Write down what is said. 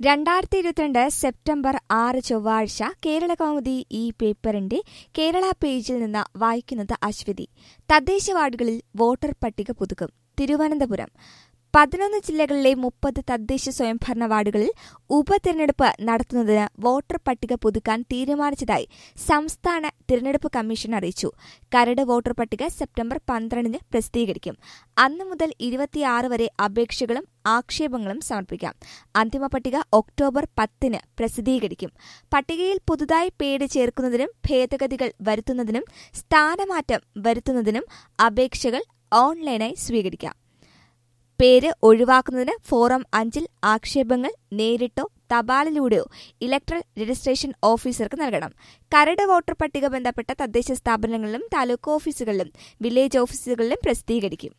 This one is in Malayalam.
രണ്ടായിരത്തി ഇരുപത്തിരണ്ട് സെപ്റ്റംബർ ആറ് ചൊവ്വാഴ്ച കേരള കൗമുദി ഈ പേപ്പറിന്റെ കേരള പേജിൽ നിന്ന് വായിക്കുന്നത് അശ്വതി തദ്ദേശ വാർഡുകളിൽ വോട്ടർ പട്ടിക പുതുക്കും തിരുവനന്തപുരം പതിനൊന്ന് ജില്ലകളിലെ മുപ്പത് തദ്ദേശ സ്വയംഭരണ വാർഡുകളിൽ ഉപതെരഞ്ഞെടുപ്പ് നടത്തുന്നതിന് വോട്ടർ പട്ടിക പുതുക്കാൻ തീരുമാനിച്ചതായി സംസ്ഥാന തിരഞ്ഞെടുപ്പ് കമ്മീഷൻ അറിയിച്ചു കരട് വോട്ടർ പട്ടിക സെപ്റ്റംബർ പന്ത്രണ്ടിന് പ്രസിദ്ധീകരിക്കും അന്നു മുതൽ ഇരുപത്തിയാറ് വരെ അപേക്ഷകളും ആക്ഷേപങ്ങളും സമർപ്പിക്കാം അന്തിമ പട്ടിക ഒക്ടോബർ പത്തിന് പ്രസിദ്ധീകരിക്കും പട്ടികയിൽ പുതുതായി പേര് ചേർക്കുന്നതിനും ഭേദഗതികൾ വരുത്തുന്നതിനും സ്ഥാനമാറ്റം വരുത്തുന്നതിനും അപേക്ഷകൾ ഓൺലൈനായി സ്വീകരിക്കാം പേര് ഒഴിവാക്കുന്നതിന് ഫോറം അഞ്ചിൽ ആക്ഷേപങ്ങൾ നേരിട്ടോ തപാലിലൂടെയോ ഇലക്ട്രൽ രജിസ്ട്രേഷൻ ഓഫീസർക്ക് നൽകണം കരട് വോട്ടർ പട്ടിക ബന്ധപ്പെട്ട തദ്ദേശ സ്ഥാപനങ്ങളിലും താലൂക്ക് ഓഫീസുകളിലും വില്ലേജ് ഓഫീസുകളിലും പ്രസിദ്ധീകരിക്കും